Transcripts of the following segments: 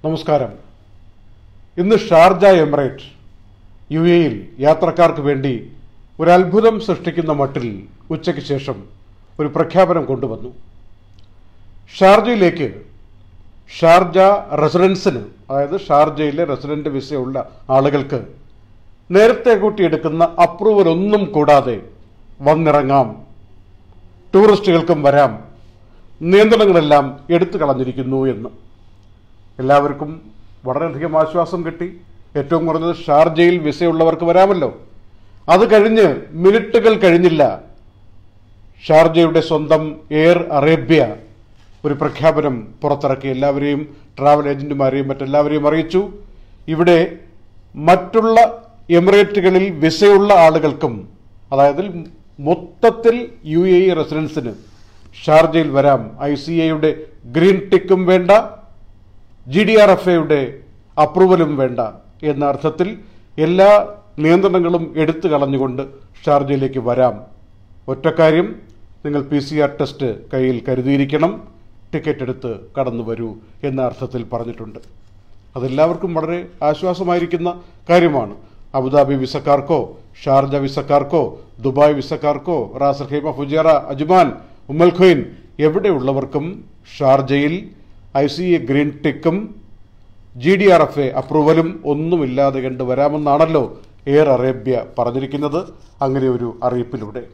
നമസ്കാരം ഇന്ന് Sharjah emirate U എയിൽ യാത്രക്കാർക്ക് വേണ്ടി ഒരു അത്ഭുതം സൃഷ്ടിക്കുന്ന മട്ടിൽ ഉച്ചയ്ക്ക് ശേഷം ഒരു പ്രഖ്യാപനം കൊണ്ടുവന്നു ഷാർജയിലേക്ക് ഷാർജ റെസിഡൻസിന് അതായത് ഷാർജയിലെ റെസിഡന്റ് വിസയുള്ള ആളുകൾക്ക് നേരത്തെ കൂട്ടിയെടുക്കുന്ന അപ്രൂവൽ ഒന്നും കൂടാതെ വന്നിറങ്ങാം ടൂറിസ്റ്റുകൾക്കും വരാം നിയന്ത്രണങ്ങളെല്ലാം എടുത്തു കളഞ്ഞിരിക്കുന്നു എന്ന് എല്ലാവർക്കും വളരെയധികം ആശ്വാസം കിട്ടി ഏറ്റവും കുറഞ്ഞത് ഷാർജയിൽ വിസയുള്ളവർക്ക് വരാമല്ലോ അത് കഴിഞ്ഞ് മിനിറ്റുകൾ കഴിഞ്ഞില്ല ഷാർജയുടെ സ്വന്തം എയർ അറേബ്യ ഒരു പ്രഖ്യാപനം പുറത്തിറക്കി എല്ലാവരെയും ട്രാവൽ ഏജന്റുമാരെയും മറ്റെല്ലാവരെയും അറിയിച്ചു ഇവിടെ മറ്റുള്ള എമിറേറ്റുകളിൽ വിസയുള്ള ആളുകൾക്കും അതായത് മൊത്തത്തിൽ യു എ ഇ റെസിഡൻസിന് ഷാർജയിൽ വരാം ഐ സി എയുടെ ഗ്രീൻ ടിക്കും വേണ്ട ജി ഡി ആർ എഫ് എയുടെ അപ്രൂവലും വേണ്ട എന്ന അർത്ഥത്തിൽ എല്ലാ നിയന്ത്രണങ്ങളും എടുത്തു കളഞ്ഞുകൊണ്ട് ഷാർജയിലേക്ക് വരാം ഒറ്റക്കാര്യം നിങ്ങൾ പി സി ആർ ടെസ്റ്റ് കയ്യിൽ കരുതിയിരിക്കണം ടിക്കറ്റ് എടുത്ത് കടന്നു വരൂ എന്ന അർത്ഥത്തിൽ പറഞ്ഞിട്ടുണ്ട് അതെല്ലാവർക്കും വളരെ ആശ്വാസമായിരിക്കുന്ന കാര്യമാണ് അബുദാബി വിസക്കാർക്കോ ഷാർജ വിസക്കാർക്കോ ദുബായ് വിസക്കാർക്കോ Ras al Khaimah Fujairah Ajman Umm al Quwain എവിടെയുള്ളവർക്കും ഷാർജയിൽ ഐ സി എ ഗ്രീൻ ടിക്കും G D R F A അപ്രൂവലും ഒന്നുമില്ലാതെ കണ്ട് വരാമെന്നാണല്ലോ എയർ അറേബ്യ പറഞ്ഞിരിക്കുന്നത് അങ്ങനെ ഒരു അറിയിപ്പിലൂടെ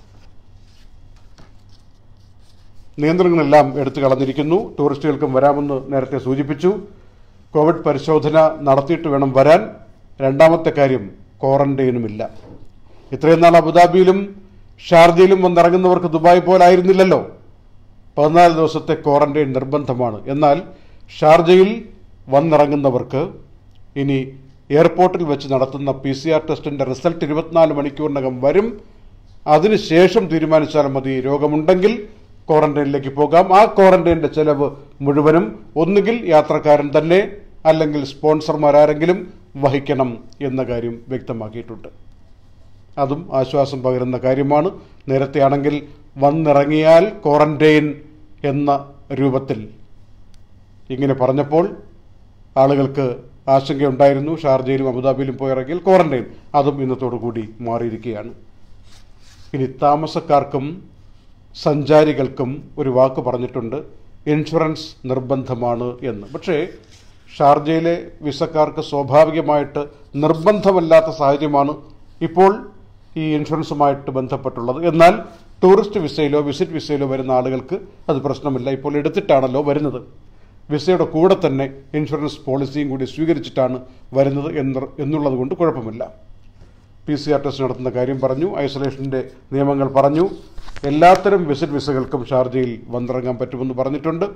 നിയന്ത്രണങ്ങളെല്ലാം എടുത്തു കളഞ്ഞിരിക്കുന്നു ടൂറിസ്റ്റുകൾക്കും വരാമെന്ന് നേരത്തെ സൂചിപ്പിച്ചു കോവിഡ് പരിശോധന നടത്തിയിട്ട് വേണം വരാൻ രണ്ടാമത്തെ കാര്യം ക്വാറന്റൈനുമില്ല ഇത്രയും നാൾ അബുദാബിയിലും ഷാർജയിലും വന്നിറങ്ങുന്നവർക്ക് ദുബായ് പോലായിരുന്നില്ലല്ലോ പതിനാല് ദിവസത്തെ ക്വാറന്റൈൻ നിർബന്ധമാണ് എന്നാൽ ഷാർജയിൽ വന്നിറങ്ങുന്നവർക്ക് ഇനി എയർപോർട്ടിൽ വെച്ച് നടത്തുന്ന പി സി ആർ ടെസ്റ്റിന്റെ റിസൾട്ട് ഇരുപത്തിനാല് മണിക്കൂറിനകം വരും അതിനുശേഷം തീരുമാനിച്ചാൽ മതി രോഗമുണ്ടെങ്കിൽ ക്വാറന്റൈനിലേക്ക് പോകാം ആ ക്വാറന്റൈനിന്റെ ചെലവ് മുഴുവനും ഒന്നുകിൽ യാത്രക്കാരൻ തന്നെ അല്ലെങ്കിൽ സ്പോൺസർമാരാരെങ്കിലും വഹിക്കണം എന്ന കാര്യം വ്യക്തമാക്കിയിട്ടുണ്ട് അതും ആശ്വാസം പകരുന്ന കാര്യമാണ് നേരത്തെയാണെങ്കിൽ വന്നിറങ്ങിയാൽ ക്വാറന്റൈൻ എന്ന രൂപത്തിൽ ഇങ്ങനെ പറഞ്ഞപ്പോൾ ആളുകൾക്ക് ആശങ്കയുണ്ടായിരുന്നു ഷാർജയിലും അബുദാബിയിലും പോയിറങ്ങിയാൽ ക്വാറന്റൈൻ അതും ഇന്നത്തോടു കൂടി മാറിയിരിക്കുകയാണ് ഇനി താമസക്കാർക്കും സഞ്ചാരികൾക്കും ഒരു വാക്ക് പറഞ്ഞിട്ടുണ്ട് ഇൻഷുറൻസ് നിർബന്ധമാണ് എന്ന് പക്ഷേ ഷാർജയിലെ വിസക്കാർക്ക് സ്വാഭാവികമായിട്ട് നിർബന്ധമല്ലാത്ത സാഹചര്യമാണ് ഇപ്പോൾ ഈ ഇൻഷുറൻസുമായിട്ട് ബന്ധപ്പെട്ടുള്ളത് എന്നാൽ ടൂറിസ്റ്റ് വിസയിലോ വിസിറ്റ് വിസയിലോ വരുന്ന ആളുകൾക്ക് അത് പ്രശ്നമില്ല ഇപ്പോൾ എടുത്തിട്ടാണല്ലോ വരുന്നത് വിസയുടെ കൂടെ തന്നെ ഇൻഷുറൻസ് പോളിസിയും കൂടി സ്വീകരിച്ചിട്ടാണ് വരുന്നത് എന്ന് എന്നുള്ളത് കൊണ്ട് കുഴപ്പമില്ല പി സി ആർ ടെസ്റ്റ് നടത്തുന്ന കാര്യം പറഞ്ഞു ഐസൊലേഷന്റെ നിയമങ്ങൾ പറഞ്ഞു എല്ലാത്തരം വിസിറ്റ് വിസകൾക്കും ഷാർജയിൽ വന്നിറങ്ങാൻ പറ്റുമെന്ന് പറഞ്ഞിട്ടുണ്ട്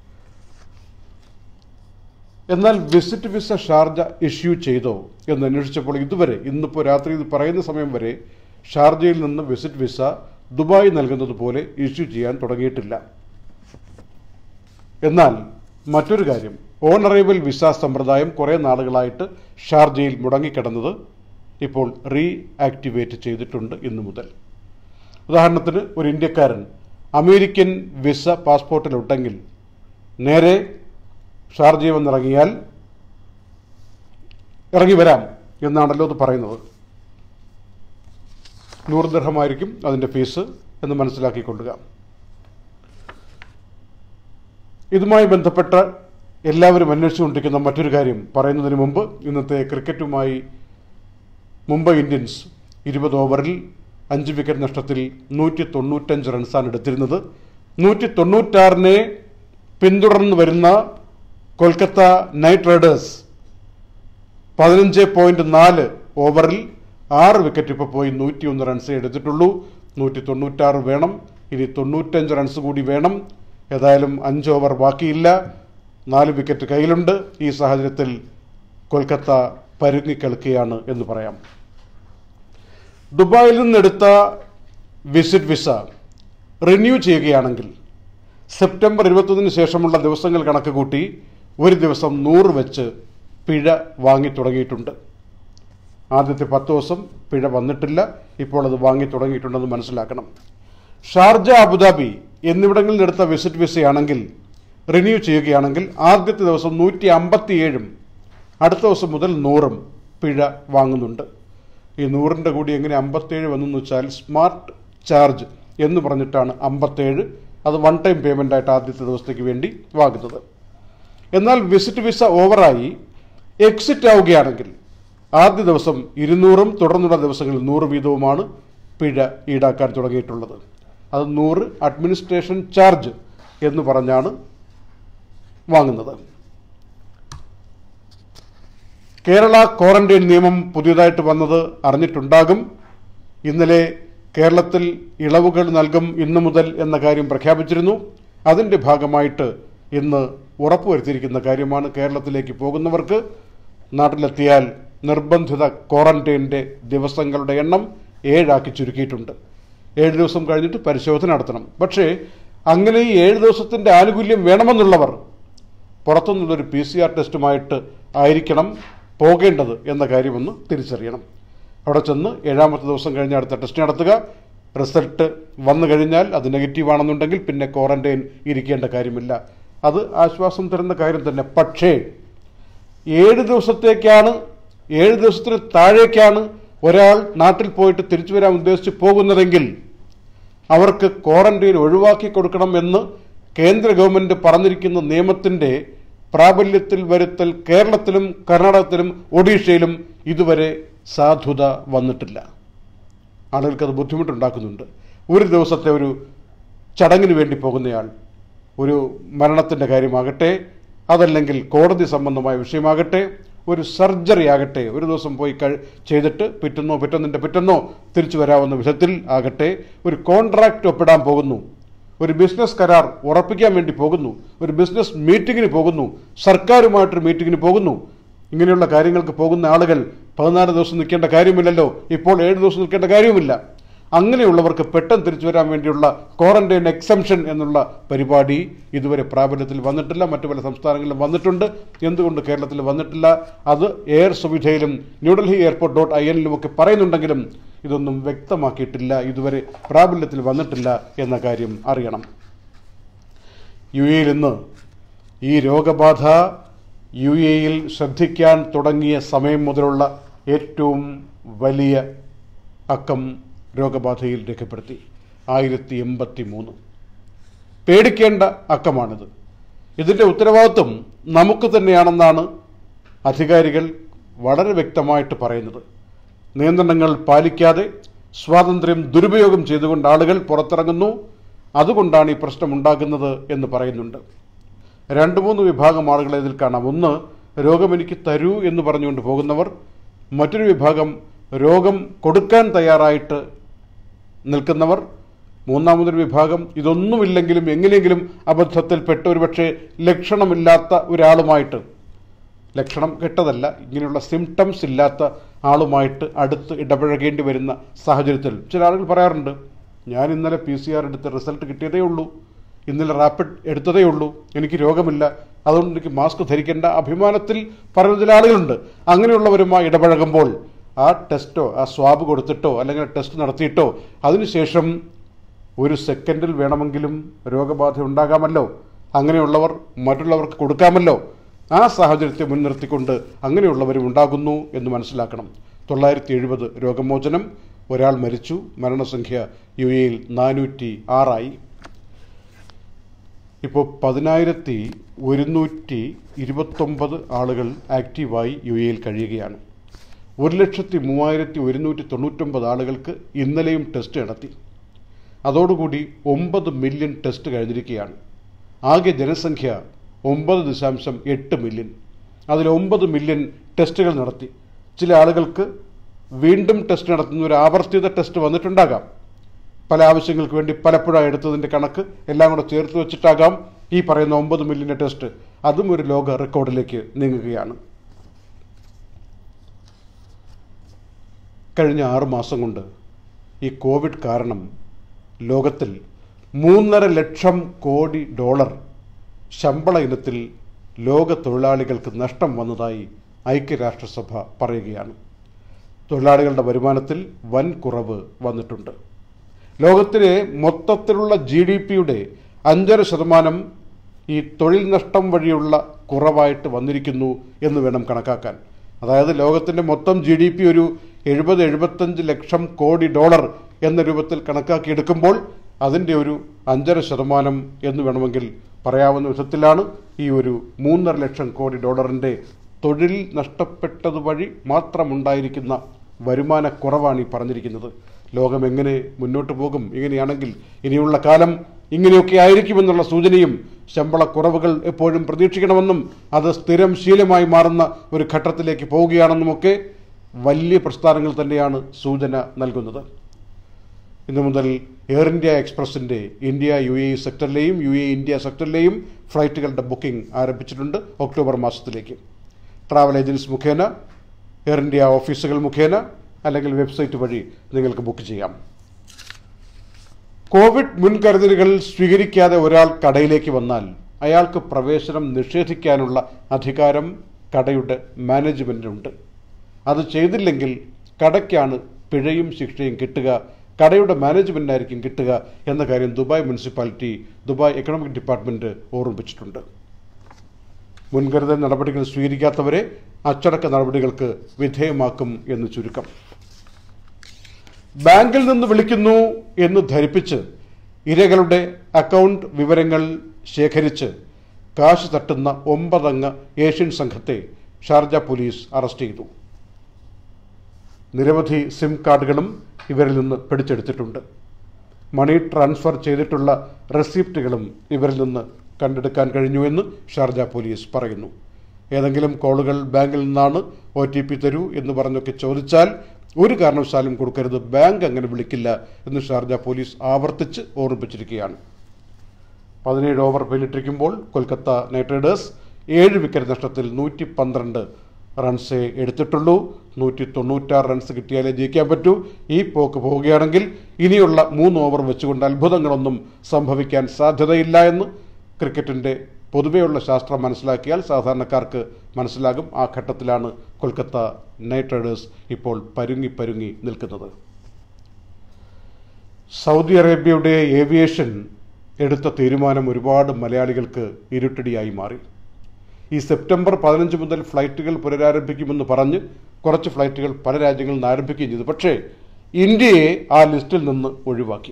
എന്നാൽ വിസിറ്റ് വിസ ഷാർജ ഇഷ്യൂ ചെയ്തോ എന്ന് അന്വേഷിച്ചപ്പോൾ ഇതുവരെ ഇന്നിപ്പോൾ രാത്രി ഇത് പറയുന്ന സമയം വരെ ഷാർജയിൽ നിന്ന് വിസിറ്റ് വിസ ദുബായ് നൽകുന്നത് പോലെ ഇഷ്യൂ ചെയ്യാൻ തുടങ്ങിയിട്ടില്ല എന്നാൽ മറ്റൊരു കാര്യം ഓൺ അറൈവൽ വിസ സമ്പ്രദായം കുറേ നാളുകളായിട്ട് ഷാർജയിൽ മുടങ്ങിക്കിടന്നത് ഇപ്പോൾ റീ ആക്ടിവേറ്റ് ചെയ്തിട്ടുണ്ട് ഇന്നു മുതൽ ഉദാഹരണത്തിന് ഒരു ഇന്ത്യക്കാരൻ അമേരിക്കൻ വിസ പാസ്പോർട്ടിലുണ്ടെങ്കിൽ നേരെ ഷാർജയിൽ വന്നിറങ്ങിയാൽ ഇറങ്ങി വരാം എന്നാണല്ലോ അത് പറയുന്നത് നൂറ് ദർഹമായിരിക്കും അതിൻ്റെ ഫീസ് എന്ന് മനസ്സിലാക്കിക്കൊള്ളുക ഇതുമായി ബന്ധപ്പെട്ട എല്ലാവരും അന്വേഷിച്ചുകൊണ്ടിരിക്കുന്ന മറ്റൊരു കാര്യം പറയുന്നതിന് മുമ്പ് ഇന്നത്തെ ക്രിക്കറ്റുമായി മുംബൈ ഇന്ത്യൻസ് ഇരുപത് ഓവറിൽ അഞ്ച് വിക്കറ്റ് നഷ്ടത്തിൽ നൂറ്റി തൊണ്ണൂറ്റഞ്ച് റൺസാണ് എടുത്തിരുന്നത് നൂറ്റി തൊണ്ണൂറ്റാറിനെ പിന്തുടർന്ന് വരുന്ന കൊൽക്കത്ത നൈറ്റ് റൈഡേഴ്സ് പതിനഞ്ച് പോയിന്റ് നാല് ഓവറിൽ ആറ് വിക്കറ്റ് ഇപ്പോൾ പോയി നൂറ്റിയൊന്ന് റൺസേ എടുത്തിട്ടുള്ളൂ നൂറ്റി തൊണ്ണൂറ്റാറ് വേണം ഇനി തൊണ്ണൂറ്റഞ്ച് റൺസ് കൂടി വേണം ഏതായാലും അഞ്ച് ഓവർ ബാക്കിയില്ല നാല് വിക്കറ്റ് കയ്യിലുണ്ട് ഈ സാഹചര്യത്തിൽ കൊൽക്കത്ത പരുങ്ങിക്കളിക്കുകയാണ് എന്ന് പറയാം ദുബായിൽ നിന്നെടുത്ത വിസിറ്റ് വിസ റിന്യൂ ചെയ്യുകയാണെങ്കിൽ സെപ്റ്റംബർ ഇരുപത്തൊന്നിന് ശേഷമുള്ള ദിവസങ്ങൾ കണക്ക് കൂട്ടി ഒരു ദിവസം നൂറ് വെച്ച് പിഴ വാങ്ങി തുടങ്ങിയിട്ടുണ്ട് ആദ്യത്തെ പത്ത് ദിവസം പിഴ വന്നിട്ടില്ല ഇപ്പോൾ അത് വാങ്ങി തുടങ്ങിയിട്ടുണ്ടെന്ന് മനസ്സിലാക്കണം ഷാർജ അബുദാബി എന്നിവിടങ്ങളിൽ എടുത്ത വിസിറ്റ് വിസയാണെങ്കിൽ റിന്യൂ ചെയ്യുകയാണെങ്കിൽ ആദ്യത്തെ ദിവസം നൂറ്റി അമ്പത്തിയേഴും അടുത്ത ദിവസം മുതൽ നൂറും പിഴ വാങ്ങുന്നുണ്ട് ഈ നൂറിൻ്റെ കൂടി എങ്ങനെ അമ്പത്തേഴ് വന്നെന്ന് വെച്ചാൽ സ്മാർട്ട് ചാർജ് എന്ന് പറഞ്ഞിട്ടാണ് അമ്പത്തേഴ് അത് വൺ ടൈം പേയ്മെൻ്റ് ആയിട്ട് ആദ്യത്തെ ദിവസത്തേക്ക് വേണ്ടി വാങ്ങുന്നത് എന്നാൽ വിസിറ്റ് വിസ ഓവറായി എക്സിറ്റ് ആവുകയാണെങ്കിൽ ആദ്യ ദിവസം ഇരുന്നൂറും തുടർന്നുള്ള ദിവസങ്ങളിൽ നൂറ് വീതവുമാണ് പിഴ ഈടാക്കാൻ തുടങ്ങിയിട്ടുള്ളത് അത് നൂറ് അഡ്മിനിസ്ട്രേഷൻ ചാർജ് എന്ന് പറഞ്ഞാണ് വാങ്ങുന്നത് കേരള ക്വാറന്റൈൻ നിയമം പുതിയതായിട്ട് വന്നത് അറിഞ്ഞിട്ടുണ്ടാകും ഇന്നലെ കേരളത്തിൽ ഇളവുകൾ നൽകും ഇന്നു മുതൽ എന്ന കാര്യം പ്രഖ്യാപിച്ചിരുന്നു അതിൻ്റെ ഭാഗമായിട്ട് ഇന്ന് ഉറപ്പുവരുത്തിയിരിക്കുന്ന കാര്യമാണ് കേരളത്തിലേക്ക് പോകുന്നവർക്ക് നാട്ടിലെത്തിയാൽ നിർബന്ധിത ക്വാറന്റൈൻ്റെ ദിവസങ്ങളുടെ എണ്ണം ഏഴാക്കി ചുരുക്കിയിട്ടുണ്ട് ഏഴ് ദിവസം കഴിഞ്ഞിട്ട് പരിശോധന നടത്തണം പക്ഷേ അങ്ങനെ ഈ ഏഴ് ദിവസത്തിൻ്റെ ആനുകൂല്യം വേണമെന്നുള്ളവർ പുറത്തുനിന്നുള്ളൊരു പി സി ആർ ടെസ്റ്റുമായിട്ട് ആയിരിക്കണം പോകേണ്ടത് എന്ന കാര്യമൊന്ന് തിരിച്ചറിയണം അവിടെ ചെന്ന് ഏഴാമത്തെ ദിവസം കഴിഞ്ഞ് അടുത്ത ടെസ്റ്റ് നടത്തുക റിസൾട്ട് വന്നു കഴിഞ്ഞാൽ അത് നെഗറ്റീവ് ആണെന്നുണ്ടെങ്കിൽ പിന്നെ ക്വാറന്റൈൻ ഇരിക്കേണ്ട കാര്യമില്ല അത് ആശ്വാസം തരുന്ന കാര്യം തന്നെ പക്ഷേ ഏഴ് ദിവസത്തേക്കാണ് ഏഴ് ദിവസത്തിന് താഴേക്കാണ് ഒരാൾ നാട്ടിൽ പോയിട്ട് തിരിച്ചു വരാൻ ഉദ്ദേശിച്ച് പോകുന്നതെങ്കിൽ അവർക്ക് ക്വാറന്റൈൻ ഒഴിവാക്കി കൊടുക്കണം എന്ന് കേന്ദ്ര ഗവൺമെന്റ് പറഞ്ഞിരിക്കുന്ന നിയമത്തിന്റെ പ്രാബല്യത്തിൽ വരുത്തൽ കേരളത്തിലും കർണാടകത്തിലും ഒഡീഷയിലും ഇതുവരെ സാധുത വന്നിട്ടില്ല ആളുകൾക്ക് അത് ബുദ്ധിമുട്ടുണ്ടാക്കുന്നുണ്ട് ഒരു ദിവസത്തെ ഒരു ചടങ്ങിന് വേണ്ടി പോകുന്നയാൾ ഒരു മരണത്തിൻ്റെ കാര്യമാകട്ടെ അതല്ലെങ്കിൽ കോടതി സംബന്ധമായ വിഷയമാകട്ടെ ഒരു സർജറി ആകട്ടെ ഒരു ദിവസം പോയി കഴി ചെയ്തിട്ട് പിറ്റുന്നോ പിറ്റുന്നതിൻ്റെ പിറ്റുന്നോ തിരിച്ചു വരാവുന്ന വിധത്തിൽ ആകട്ടെ ഒരു കോൺട്രാക്റ്റ് ഒപ്പിടാൻ പോകുന്നു ഒരു ബിസിനസ് കരാർ ഉറപ്പിക്കാൻ വേണ്ടി പോകുന്നു ഒരു ബിസിനസ് മീറ്റിങ്ങിന് പോകുന്നു സർക്കാരുമായിട്ടൊരു മീറ്റിങ്ങിന് പോകുന്നു ഇങ്ങനെയുള്ള കാര്യങ്ങൾക്ക് പോകുന്ന ആളുകൾ പതിനാല് ദിവസം നിൽക്കേണ്ട കാര്യമില്ലല്ലോ ഇപ്പോൾ ഏഴ് ദിവസം നിൽക്കേണ്ട കാര്യവുമില്ല അങ്ങനെയുള്ളവർക്ക് പെട്ടെന്ന് തിരിച്ചു വരാൻ വേണ്ടിയുള്ള ക്വാറന്റൈൻ എക്സംഷൻ എന്നുള്ള പരിപാടി ഇതുവരെ പ്രാബല്യത്തിൽ വന്നിട്ടില്ല മറ്റു പല സംസ്ഥാനങ്ങളിലും വന്നിട്ടുണ്ട് എന്തുകൊണ്ട് കേരളത്തിൽ വന്നിട്ടില്ല അത് എയർ സുവിധയിലും ന്യൂഡൽഹി എയർപോർട്ട് ഡോട്ട് ഐ എന്നിലും ഒക്കെ പറയുന്നുണ്ടെങ്കിലും ഇതൊന്നും വ്യക്തമാക്കിയിട്ടില്ല ഇതുവരെ പ്രാബല്യത്തിൽ വന്നിട്ടില്ല എന്ന കാര്യം അറിയണം യു എയിൽ ഇന്ന് ഈ രോഗബാധ യു എയിൽ ശ്രദ്ധിക്കാൻ തുടങ്ങിയ സമയം മുതലുള്ള ഏറ്റവും വലിയ അക്കം രോഗബാധയിൽ രേഖപ്പെടുത്തി ആയിരത്തി എൺപത്തി മൂന്ന് പേടിക്കേണ്ട അക്കമാണിത് ഇതിൻ്റെ ഉത്തരവാദിത്വം നമുക്ക് തന്നെയാണെന്നാണ് അധികാരികൾ വളരെ വ്യക്തമായിട്ട് പറയുന്നത് നിയന്ത്രണങ്ങൾ പാലിക്കാതെ സ്വാതന്ത്ര്യം ദുരുപയോഗം ചെയ്തുകൊണ്ട് ആളുകൾ പുറത്തിറങ്ങുന്നു അതുകൊണ്ടാണ് ഈ പ്രശ്നം ഉണ്ടാകുന്നത് എന്ന് പറയുന്നുണ്ട് രണ്ട് മൂന്ന് വിഭാഗം ആളുകളെ ഇതിൽ കാണാം ഒന്ന് രോഗം എനിക്ക് തരൂ എന്ന് പറഞ്ഞുകൊണ്ട് പോകുന്നവർ മറ്റൊരു വിഭാഗം രോഗം കൊടുക്കാൻ തയ്യാറായിട്ട് നിൽക്കുന്നവർ മൂന്നാമതൊരു വിഭാഗം ഇതൊന്നുമില്ലെങ്കിലും എങ്ങനെയെങ്കിലും അബദ്ധത്തിൽപ്പെട്ട് ഒരുപക്ഷെ ലക്ഷണമില്ലാത്ത ഒരാളുമായിട്ട് ലക്ഷണം കെട്ടതല്ല ഇങ്ങനെയുള്ള സിംറ്റംസ് ഇല്ലാത്ത ആളുമായിട്ട് അടുത്ത് ഇടപഴകേണ്ടി വരുന്ന സാഹചര്യത്തിൽ ചില ആളുകൾ പറയാറുണ്ട് ഞാൻ ഇന്നലെ പി സി ആർ എടുത്ത് റിസൾട്ട് കിട്ടിയതേ ഉള്ളൂ ഇന്നലെ റാപ്പിഡ് എടുത്തതേ ഉള്ളൂ എനിക്ക് രോഗമില്ല അതുകൊണ്ട് എനിക്ക് മാസ്ക് ധരിക്കേണ്ട അഭിമാനത്തിൽ പറയുന്ന ചില ആളുകളുണ്ട് അങ്ങനെയുള്ളവരുമായി ഇടപഴകുമ്പോൾ ആ ടെസ്റ്റോ ആ സ്വാബ് കൊടുത്തിട്ടോ അല്ലെങ്കിൽ ടെസ്റ്റ് നടത്തിയിട്ടോ അതിനുശേഷം ഒരു സെക്കൻഡിൽ വേണമെങ്കിലും രോഗബാധ ഉണ്ടാകാമല്ലോ അങ്ങനെയുള്ളവർ മറ്റുള്ളവർക്ക് കൊടുക്കാമല്ലോ ആ സാഹചര്യത്തെ മുൻനിർത്തിക്കൊണ്ട് അങ്ങനെയുള്ളവരും ഉണ്ടാകുന്നു എന്ന് മനസ്സിലാക്കണം തൊള്ളായിരത്തി എഴുപത് രോഗമോചനം ഒരാൾ മരിച്ചു മരണസംഖ്യ യു എയിൽ നാനൂറ്റി ആറായി ഇപ്പോൾ പതിനായിരത്തി ഒരുന്നൂറ്റി ഇരുപത്തൊമ്പത് ആളുകൾ ആക്റ്റീവായി യു എയിൽ കഴിയുകയാണ് ഒരു ലക്ഷത്തി മൂവായിരത്തി ഒരുന്നൂറ്റി തൊണ്ണൂറ്റൊമ്പത് ആളുകൾക്ക് ഇന്നലെയും ടെസ്റ്റ് നടത്തി അതോടുകൂടി ഒമ്പത് മില്യൺ ടെസ്റ്റ് കഴിഞ്ഞിരിക്കുകയാണ് ആകെ ജനസംഖ്യ ഒമ്പത് ദശാംശം എട്ട് മില്യൺ അതിൽ ഒമ്പത് മില്യൺ ടെസ്റ്റുകൾ നടത്തി ചില ആളുകൾക്ക് വീണ്ടും ടെസ്റ്റ് നടത്തുന്ന ഒരു ആവർത്തിത ടെസ്റ്റ് വന്നിട്ടുണ്ടാകാം പല ആവശ്യങ്ങൾക്ക് വേണ്ടി പലപ്പോഴായി എടുത്തതിൻ്റെ കണക്ക് എല്ലാം കൂടെ ചേർത്ത് വെച്ചിട്ടാകാം ഈ പറയുന്ന ഒമ്പത് മില്യൻ്റെ ടെസ്റ്റ് അതും ഒരു ലോക റെക്കോർഡിലേക്ക് നീങ്ങുകയാണ് കഴിഞ്ഞ ആറ് മാസം കൊണ്ട് ഈ കോവിഡ് കാരണം ലോകത്തിൽ മൂന്നര ലക്ഷം കോടി ഡോളർ ശമ്പള ഇനത്തിൽ ലോക തൊഴിലാളികൾക്ക് നഷ്ടം വന്നതായി ഐക്യരാഷ്ട്രസഭ പറയുകയാണ് തൊഴിലാളികളുടെ വരുമാനത്തിൽ വൻ കുറവ് വന്നിട്ടുണ്ട് ലോകത്തിലെ മൊത്തത്തിലുള്ള ജി ഡി പിയുടെ അഞ്ചര ശതമാനം ഈ തൊഴിൽ നഷ്ടം വഴിയുള്ള കുറവായിട്ട് വന്നിരിക്കുന്നു എന്ന് വേണം കണക്കാക്കാൻ അതായത് ലോകത്തിൻ്റെ മൊത്തം ജി ഡി പി ഒരു എഴുപത് എഴുപത്തഞ്ച് ലക്ഷം കോടി ഡോളർ എന്ന രൂപത്തിൽ കണക്കാക്കിയെടുക്കുമ്പോൾ അതിൻ്റെ ഒരു അഞ്ചര ശതമാനം എന്ന് വേണമെങ്കിൽ പറയാവുന്ന വിധത്തിലാണ് ഈ ഒരു മൂന്നര ലക്ഷം കോടി ഡോളറിൻ്റെ തൊഴിൽ നഷ്ടപ്പെട്ടത് വഴി മാത്രമുണ്ടായിരിക്കുന്ന വരുമാനക്കുറവാണ് ഈ പറഞ്ഞിരിക്കുന്നത് ലോകം എങ്ങനെ മുന്നോട്ട് പോകും ഇങ്ങനെയാണെങ്കിൽ ഇനിയുള്ള കാലം ഇങ്ങനെയൊക്കെ ആയിരിക്കുമെന്നുള്ള സൂചനയും ശമ്പളക്കുറവുകൾ എപ്പോഴും പ്രതീക്ഷിക്കണമെന്നും അത് സ്ഥിരം ശീലമായി മാറുന്ന ഒരു ഘട്ടത്തിലേക്ക് പോവുകയാണെന്നുമൊക്കെ വലിയ പ്രസ്ഥാനങ്ങൾ തന്നെയാണ് സൂചന നൽകുന്നത് ഇന്നു മുതൽ എയർ ഇന്ത്യ എക്സ്പ്രസിൻ്റെ ഇന്ത്യ യു എ സെക്ടറിലെയും യു എ ഇന്ത്യ സെക്ടറിലെയും ഫ്ലൈറ്റുകളുടെ ബുക്കിംഗ് ആരംഭിച്ചിട്ടുണ്ട് ഒക്ടോബർ മാസത്തിലേക്ക് ട്രാവൽ ഏജൻസി മുഖേന എയർ ഇന്ത്യ ഓഫീസുകൾ മുഖേന അല്ലെങ്കിൽ വെബ്സൈറ്റ് വഴി നിങ്ങൾക്ക് ബുക്ക് ചെയ്യാം കോവിഡ് മുൻകരുതലുകൾ സ്വീകരിക്കാതെ ഒരാൾ കടയിലേക്ക് വന്നാൽ അയാൾക്ക് പ്രവേശനം നിഷേധിക്കാനുള്ള അധികാരം കടയുടെ മാനേജ്മെൻറ്റിനുണ്ട് അത് ചെയ്തില്ലെങ്കിൽ കടയ്ക്കാണ് പിഴയും ശിക്ഷയും കിട്ടുക കടയുടെ മാനേജ്മെൻറ്റിനായിരിക്കും കിട്ടുക എന്ന കാര്യം Dubai municipality Dubai economic department ഓർമ്മിപ്പിച്ചിട്ടുണ്ട് മുൻകരുതൽ നടപടികൾ സ്വീകരിക്കാത്തവരെ അച്ചടക്ക നടപടികൾക്ക് വിധേയമാക്കും എന്ന് ചുരുക്കം ബാങ്കിൽ നിന്ന് വിളിക്കുന്നു എന്ന് ധരിപ്പിച്ച് ഇരകളുടെ അക്കൗണ്ട് വിവരങ്ങൾ ശേഖരിച്ച് കാശ് തട്ടുന്ന ഒമ്പതംഗ ഏഷ്യൻ സംഘത്തെ ഷാർജ പോലീസ് അറസ്റ്റ് ചെയ്തു നിരവധി സിം കാർഡുകളും ഇവരിൽ നിന്ന് പിടിച്ചെടുത്തിട്ടുണ്ട് മണി ട്രാൻസ്ഫർ ചെയ്തിട്ടുള്ള റെസിപ്റ്റുകളും ഇവരിൽ നിന്ന് കണ്ടെടുക്കാൻ കഴിഞ്ഞുവെന്ന് ഷാർജ പോലീസ് പറയുന്നു ഏതെങ്കിലും കോളുകൾ ബാങ്കിൽ നിന്നാണ് ഒ ടി പി തരൂ എന്ന് പറഞ്ഞൊക്കെ ചോദിച്ചാൽ ഒരു കാരണവശാലും കൊടുക്കരുത് ബാങ്ക് അങ്ങനെ വിളിക്കില്ല എന്ന് ഷാർജ പോലീസ് ആവർത്തിച്ച് ഓർമ്മിപ്പിച്ചിരിക്കുകയാണ് പതിനേഴ് ഓവർ പിന്നിട്ടിരിക്കുമ്പോൾ കൊൽക്കത്ത നൈറ്റ് റൈഡേഴ്സ് ഏഴ് വിക്കറ്റ് നഷ്ടത്തിൽ നൂറ്റി പന്ത്രണ്ട് റൺസേ എടുത്തിട്ടുള്ളൂ നൂറ്റി തൊണ്ണൂറ്റാറ് റൺസ് കിട്ടിയാലേ ജയിക്കാൻ പറ്റൂ ഈ പോക്ക് പോവുകയാണെങ്കിൽ ഇനിയുള്ള മൂന്ന് ഓവർ വെച്ചുകൊണ്ട് അത്ഭുതങ്ങളൊന്നും സംഭവിക്കാൻ സാധ്യതയില്ല എന്ന് ക്രിക്കറ്റിൻ്റെ പൊതുവെയുള്ള ശാസ്ത്രം മനസ്സിലാക്കിയാൽ സാധാരണക്കാർക്ക് മനസ്സിലാകും ആ ഘട്ടത്തിലാണ് കൊൽക്കത്ത നൈറ്റ് റൈഡേഴ്സ് ഇപ്പോൾ പരുങ്ങി പരുങ്ങി നിൽക്കുന്നത് സൗദി അറേബ്യയുടെ ഏവിയേഷൻ എടുത്ത തീരുമാനം ഒരുപാട് മലയാളികൾക്ക് ഇരുട്ടടിയായി മാറി ഈ സെപ്റ്റംബർ പതിനഞ്ച് മുതൽ ഫ്ലൈറ്റുകൾ പുനരാരംഭിക്കുമെന്ന് പറഞ്ഞ് കുറച്ച് ഫ്ലൈറ്റുകൾ പല രാജ്യങ്ങളിൽ നിന്ന് ആരംഭിക്കുകയും ചെയ്തു പക്ഷേ ഇന്ത്യയെ ആ ലിസ്റ്റിൽ നിന്ന് ഒഴിവാക്കി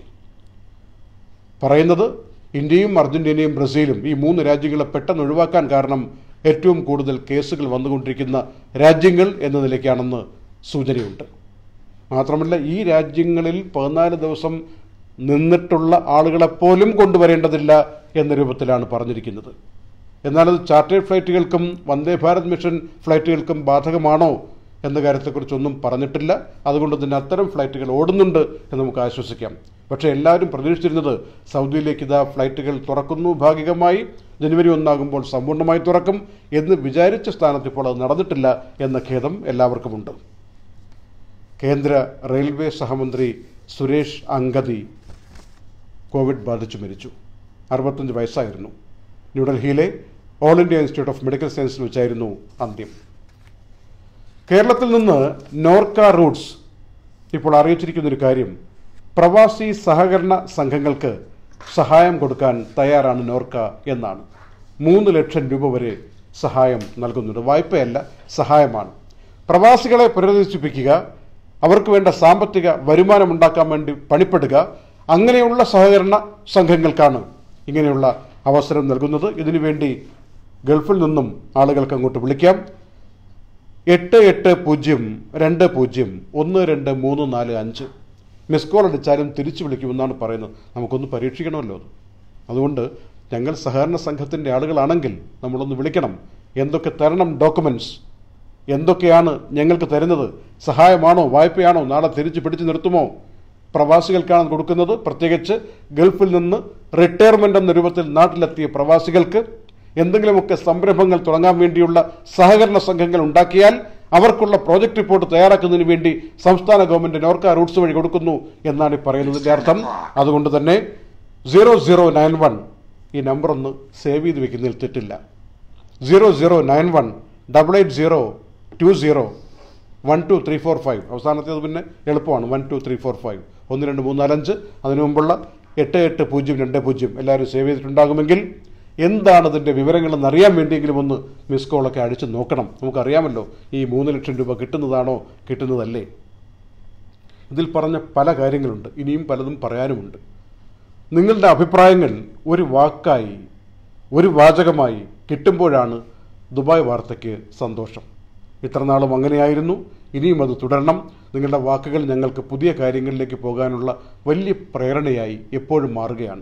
പറയുന്നത് ഇന്ത്യയും അർജന്റീനയും ബ്രസീലും ഈ മൂന്ന് രാജ്യങ്ങളെ പെട്ടെന്ന് ഒഴിവാക്കാൻ കാരണം ഏറ്റവും കൂടുതൽ കേസുകൾ വന്നുകൊണ്ടിരിക്കുന്ന രാജ്യങ്ങൾ എന്ന നിലയ്ക്കാണെന്ന് സൂചനയുണ്ട് മാത്രമല്ല ഈ രാജ്യങ്ങളിൽ പതിനാല് ദിവസം നിന്നിട്ടുള്ള ആളുകളെപ്പോലും കൊണ്ടുവരേണ്ടതില്ല എന്ന രൂപത്തിലാണ് പറഞ്ഞിരിക്കുന്നത് എന്നാൽ അത് ചാർട്ടേഡ് ഫ്ലൈറ്റുകൾക്കും വന്ദേ ഭാരത് മിഷൻ ഫ്ലൈറ്റുകൾക്കും ബാധകമാണോ എന്ന കാര്യത്തെക്കുറിച്ചൊന്നും പറഞ്ഞിട്ടില്ല അതുകൊണ്ട് തന്നെ അത്തരം ഫ്ലൈറ്റുകൾ ഓടുന്നുണ്ട് എന്ന് നമുക്ക് ആശ്വസിക്കാം പക്ഷേ എല്ലാവരും പ്രതീക്ഷിച്ചിരുന്നത് സൗദിയിലേക്ക് ഇതാ ഫ്ലൈറ്റുകൾ തുറക്കുന്നു ഭാഗികമായി ജനുവരി ഒന്നാകുമ്പോൾ സമ്പൂർണ്ണമായി തുറക്കും എന്ന് വിചാരിച്ച സ്ഥാനത്ത് ഇപ്പോൾ അത് നടന്നിട്ടില്ല എന്ന ഖേദം എല്ലാവർക്കുമുണ്ട് കേന്ദ്ര റെയിൽവേ സഹമന്ത്രി സുരേഷ് അങ്കദി കോവിഡ് ബാധിച്ചു മരിച്ചു അറുപത്തഞ്ച് വയസ്സായിരുന്നു ന്യൂഡൽഹിയിലെ all India institute of medical സയൻസിൽ വെച്ചായിരുന്നു അന്ത്യം കേരളത്തിൽ നിന്ന് നോർക്ക റൂട്ട്സ് ഇപ്പോൾ അറിയിച്ചിരിക്കുന്നൊരു കാര്യം പ്രവാസി സഹകരണ സംഘങ്ങൾക്ക് സഹായം കൊടുക്കാൻ തയ്യാറാണ് നോർക്ക എന്നാണ് മൂന്ന് ലക്ഷം രൂപ വരെ സഹായം നൽകുന്നുണ്ട് വായ്പയല്ല സഹായമാണ് പ്രവാസികളെ പുനരധിവസിപ്പിക്കുക അവർക്ക് വേണ്ട സാമ്പത്തിക വരുമാനം ഉണ്ടാക്കാൻ വേണ്ടി പണിപ്പെടുക അങ്ങനെയുള്ള സഹകരണ സംഘങ്ങൾക്കാണ് ഇങ്ങനെയുള്ള അവസരം നൽകുന്നത് ഇതിനുവേണ്ടി ഗൾഫിൽ നിന്നും ആളുകൾക്ക് അങ്ങോട്ട് വിളിക്കാം എട്ട് എട്ട് പൂജ്യം രണ്ട് പൂജ്യം ഒന്ന് രണ്ട് മൂന്ന് നാല് അഞ്ച് മിസ് കോൾ അടിച്ചാലും തിരിച്ചു വിളിക്കുമെന്നാണ് പറയുന്നത് നമുക്കൊന്ന് പരീക്ഷിക്കണമല്ലോ അത് അതുകൊണ്ട് ഞങ്ങൾ സഹകരണ സംഘത്തിൻ്റെ ആളുകളാണെങ്കിൽ നമ്മളൊന്ന് വിളിക്കണം എന്തൊക്കെ തരണം ഡോക്യുമെൻറ്റ്സ് എന്തൊക്കെയാണ് ഞങ്ങൾക്ക് തരുന്നത് സഹായമാണോ വായ്പയാണോ നാളെ തിരിച്ചു പിടിച്ചു നിർത്തുമോ പ്രവാസികൾക്കാണ് കൊടുക്കുന്നത് പ്രത്യേകിച്ച് ഗൾഫിൽ നിന്ന് റിട്ടയർമെൻ്റ് എന്ന രൂപത്തിൽ നാട്ടിലെത്തിയ പ്രവാസികൾക്ക് എന്തെങ്കിലുമൊക്കെ സംരംഭങ്ങൾ തുടങ്ങാൻ വേണ്ടിയുള്ള സഹകരണ സംഘങ്ങൾ ഉണ്ടാക്കിയാൽ അവർക്കുള്ള പ്രോജക്റ്റ് റിപ്പോർട്ട് തയ്യാറാക്കുന്നതിന് വേണ്ടി സംസ്ഥാന ഗവൺമെന്റ് നോർക്ക റൂട്ട്സ് വഴി കൊടുക്കുന്നു എന്നാണ് ഈ പറയുന്നതിൻ്റെ അർത്ഥം അതുകൊണ്ട് തന്നെ സീറോ സീറോ നയൻ വൺ ഈ നമ്പർ ഒന്ന് സേവ് ചെയ്ത് വെക്കുന്നതിൽ തെറ്റില്ല zero zero nine one double eight zero two zero one two three four five അവസാനത്തേത് പിന്നെ എളുപ്പമാണ് one two three four five ഒന്ന് രണ്ട് മൂന്ന് നാലഞ്ച് അതിനു മുമ്പുള്ള എട്ട് എട്ട് പൂജ്യം രണ്ട് പൂജ്യം എല്ലാവരും സേവ് ചെയ്തിട്ടുണ്ടാകുമെങ്കിൽ എന്താണ് അതിൻ്റെ വിവരങ്ങളെന്ന് അറിയാൻ വേണ്ടിയെങ്കിലും ഒന്ന് മിസ് കോളൊക്കെ അടിച്ച് നോക്കണം നമുക്കറിയാമല്ലോ ഈ മൂന്ന് ലക്ഷം രൂപ കിട്ടുന്നതാണോ കിട്ടുന്നതല്ലേ ഇതിൽ പറഞ്ഞ പല കാര്യങ്ങളുണ്ട് ഇനിയും പലതും പറയാനുമുണ്ട് നിങ്ങളുടെ അഭിപ്രായങ്ങൾ ഒരു വാക്കായി ഒരു വാചകമായി കിട്ടുമ്പോഴാണ് ദുബായ് വാർത്തയ്ക്ക് സന്തോഷം ഇത്രനാളും അങ്ങനെയായിരുന്നു ഇനിയും അത് തുടരണം നിങ്ങളുടെ വാക്കുകൾ ഞങ്ങൾക്ക് പുതിയ കാര്യങ്ങളിലേക്ക് പോകാനുള്ള വലിയ പ്രേരണയായി എപ്പോഴും മാറുകയാണ്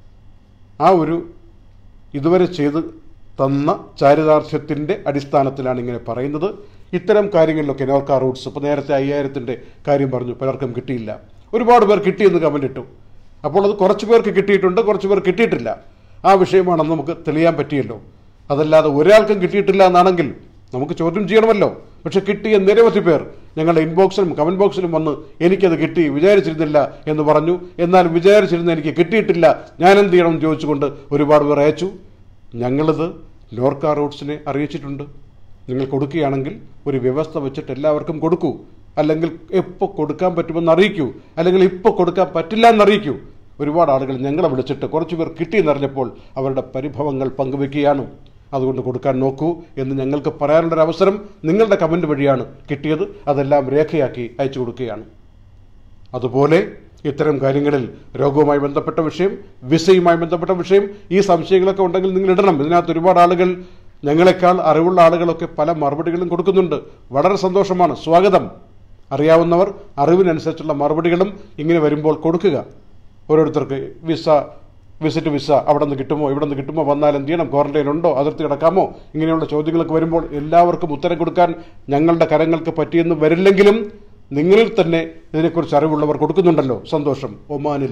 ആ ഒരു ഇതുവരെ ചെയ്ത് തന്ന ചാരിതാർത്ഥ്യത്തിൻ്റെ അടിസ്ഥാനത്തിലാണ് ഇങ്ങനെ പറയുന്നത് ഇത്തരം കാര്യങ്ങളിലൊക്കെ നോർക്ക റൂട്ട്സ് ഇപ്പോൾ നേരത്തെ അയ്യായിരത്തിൻ്റെ കാര്യം പറഞ്ഞു പലർക്കും കിട്ടിയില്ല ഒരുപാട് പേർ കിട്ടിയെന്ന് കമൻ്റ് ഇട്ടു അപ്പോൾ അത് കുറച്ച് പേർക്ക് കിട്ടിയിട്ടുണ്ട് കുറച്ച് പേർ കിട്ടിയിട്ടില്ല ആ വിഷയമാണെന്ന് നമുക്ക് തെളിയാൻ പറ്റിയല്ലോ അതല്ലാതെ ഒരാൾക്കും കിട്ടിയിട്ടില്ല എന്നാണെങ്കിൽ നമുക്ക് ചോദ്യം ചെയ്യണമല്ലോ പക്ഷെ കിട്ടിയ നിരവധി പേർ ഞങ്ങളുടെ ഇൻബോക്സിലും കമൻറ്റ് ബോക്സിലും വന്ന് എനിക്കത് കിട്ടി വിചാരിച്ചിരുന്നില്ല എന്ന് പറഞ്ഞു എന്നാൽ വിചാരിച്ചിരുന്ന എനിക്ക് കിട്ടിയിട്ടില്ല ഞാൻ എന്ത് ചെയ്യണമെന്ന് ചോദിച്ചുകൊണ്ട് ഒരുപാട് പേർ അയച്ചു ഞങ്ങളിത് നോർക്ക റൂട്ട്സിനെ അറിയിച്ചിട്ടുണ്ട് നിങ്ങൾ കൊടുക്കുകയാണെങ്കിൽ ഒരു വ്യവസ്ഥ വെച്ചിട്ട് എല്ലാവർക്കും കൊടുക്കൂ അല്ലെങ്കിൽ എപ്പോൾ കൊടുക്കാൻ പറ്റുമെന്ന് അറിയിക്കൂ അല്ലെങ്കിൽ ഇപ്പോൾ കൊടുക്കാൻ പറ്റില്ല എന്നറിയിക്കൂ ഒരുപാട് ആളുകൾ ഞങ്ങളെ വിളിച്ചിട്ട് കുറച്ച് പേർ കിട്ടിയെന്നറിഞ്ഞപ്പോൾ അവരുടെ പരിഭവങ്ങൾ പങ്കുവെക്കുകയാണ് അതുകൊണ്ട് കൊടുക്കാൻ നോക്കൂ എന്ന് ഞങ്ങൾക്ക് പറയാനുള്ളൊരു അവസരം നിങ്ങളുടെ കമൻറ്റ് വഴിയാണ് കിട്ടിയത് അതെല്ലാം രേഖയാക്കി അയച്ചു കൊടുക്കുകയാണ് അതുപോലെ ഇത്തരം കാര്യങ്ങളിൽ രോഗവുമായി ബന്ധപ്പെട്ട വിഷയം വിസയുമായി ബന്ധപ്പെട്ട വിഷയം ഈ സംശയങ്ങളൊക്കെ ഉണ്ടെങ്കിൽ നിങ്ങൾ ഇടണം ഇതിനകത്ത് ഒരുപാട് ആളുകൾ ഞങ്ങളെക്കാൾ അറിവുള്ള ആളുകളൊക്കെ പല മറുപടികളും കൊടുക്കുന്നുണ്ട് വളരെ സന്തോഷമാണ് സ്വാഗതം അറിയാവുന്നവർ അറിവിനനുസരിച്ചുള്ള മറുപടികളും ഇങ്ങനെ വരുമ്പോൾ കൊടുക്കുക ഓരോരുത്തർക്ക് വിസ വിസിറ്റ് വിസ അവിടെ നിന്ന് കിട്ടുമോ ഇവിടെ നിന്ന് കിട്ടുമോ വന്നാൽ എന്ത് ചെയ്യണം ക്വാറന്റൈൻ ഉണ്ടോ അതിർത്തി കിടക്കാമോ ഇങ്ങനെയുള്ള ചോദ്യങ്ങൾക്ക് വരുമ്പോൾ എല്ലാവർക്കും ഉത്തരം കൊടുക്കാൻ ഞങ്ങളുടെ കരങ്ങൾക്ക് പറ്റിയെന്ന് വരില്ലെങ്കിലും നിങ്ങളിൽ തന്നെ ഇതിനെക്കുറിച്ച് അറിവുള്ളവർ കൊടുക്കുന്നുണ്ടല്ലോ സന്തോഷം ഒമാനിൽ